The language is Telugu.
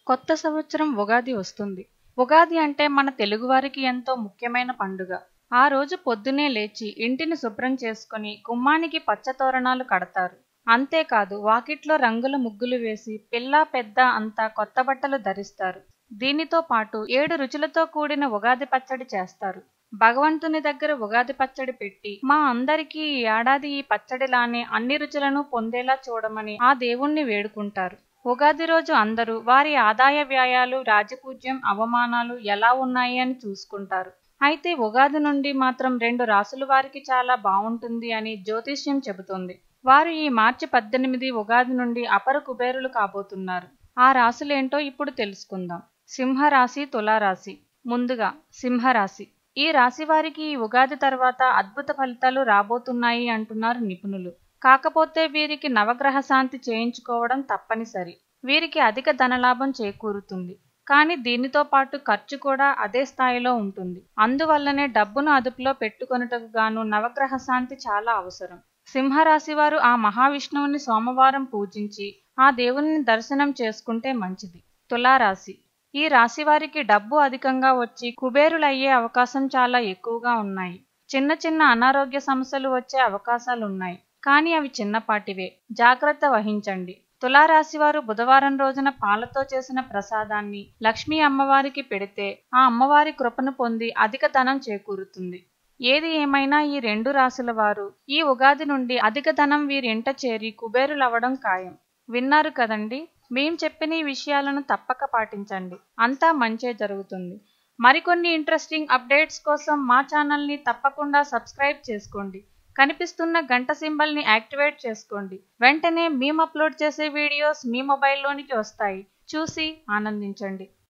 కొత్త సంవత్సరం ఉగాది వస్తుంది ఉగాది అంటే మన తెలుగువారికి ఎంతో ముఖ్యమైన పండుగ ఆ రోజు పొద్దునే లేచి ఇంటిని శుభ్రం చేసుకుని గుమ్మానికి పచ్చ తోరణాలు కడతారు అంతేకాదు వాకిట్లో రంగుల ముగ్గులు వేసి పిల్ల పెద్ద అంతా కొత్త బట్టలు ధరిస్తారు దీనితో పాటు ఏడు రుచులతో కూడిన ఉగాది పచ్చడి చేస్తారు భగవంతుని దగ్గర ఉగాది పచ్చడి పెట్టి మా అందరికీ ఈ ఏడాది ఈ పచ్చడిలానే అన్ని రుచులను పొందేలా చూడమని ఆ దేవుణ్ణి వేడుకుంటారు ఉగాది రోజు అందరూ వారి ఆదాయ వ్యయాలు రాజపూజ్యం అవమానాలు ఎలా ఉన్నాయి అని చూసుకుంటారు అయితే ఉగాది నుండి మాత్రం రెండు రాసుల వారికి చాలా బాగుంటుంది అని జ్యోతిష్యం చెబుతుంది వారు ఈ మార్చి పద్దెనిమిది ఉగాది నుండి అపర కుబేరులు కాబోతున్నారు ఆ రాశులేంటో ఇప్పుడు తెలుసుకుందాం సింహరాశి తులారాశి ముందుగా సింహరాశి ఈ రాశి వారికి ఈ ఉగాది తర్వాత అద్భుత ఫలితాలు రాబోతున్నాయి అంటున్నారు నిపుణులు కాకపోతే వీరికి నవగ్రహ శాంతి చేయించుకోవడం తప్పనిసరి వీరికి అధిక ధనలాభం చేకూరుతుంది కానీ దీనితో పాటు ఖర్చు కూడా అదే స్థాయిలో ఉంటుంది అందువల్లనే డబ్బును అదుపులో పెట్టుకొనుటకు గాను నవగ్రహ శాంతి చాలా అవసరం సింహరాశి వారు ఆ మహావిష్ణువుని సోమవారం పూజించి ఆ దేవుని దర్శనం చేసుకుంటే మంచిది తులారాశి ఈ రాశి వారికి డబ్బు అధికంగా వచ్చి కుబేరులయ్యే అవకాశం చాలా ఎక్కువగా ఉన్నాయి చిన్న చిన్న అనారోగ్య సమస్యలు వచ్చే అవకాశాలు ఉన్నాయి కానీ అవి చిన్నపాటివే జాగ్రత్త వహించండి తులారాశి వారు బుధవారం రోజున పాలతో చేసిన ప్రసాదాన్ని లక్ష్మీ అమ్మవారికి పెడితే ఆ అమ్మవారి కృపను పొంది అధిక ధనం చేకూరుతుంది ఏది ఏమైనా ఈ రెండు రాశుల వారు ఈ ఉగాది నుండి అధిక ధనం వీరింట చేరి కుబేరులవ్వడం ఖాయం విన్నారు కదండి మేం చెప్పిన ఈ విషయాలను తప్పక పాటించండి అంతా మంచే జరుగుతుంది మరికొన్ని ఇంట్రెస్టింగ్ అప్డేట్స్ కోసం మా ఛానల్ని తప్పకుండా సబ్స్క్రైబ్ చేసుకోండి కనిపిస్తున్న గంట సింబల్ని యాక్టివేట్ చేసుకోండి వెంటనే మేము అప్లోడ్ చేసే వీడియోస్ మీ మొబైల్లోనికి వస్తాయి చూసి ఆనందించండి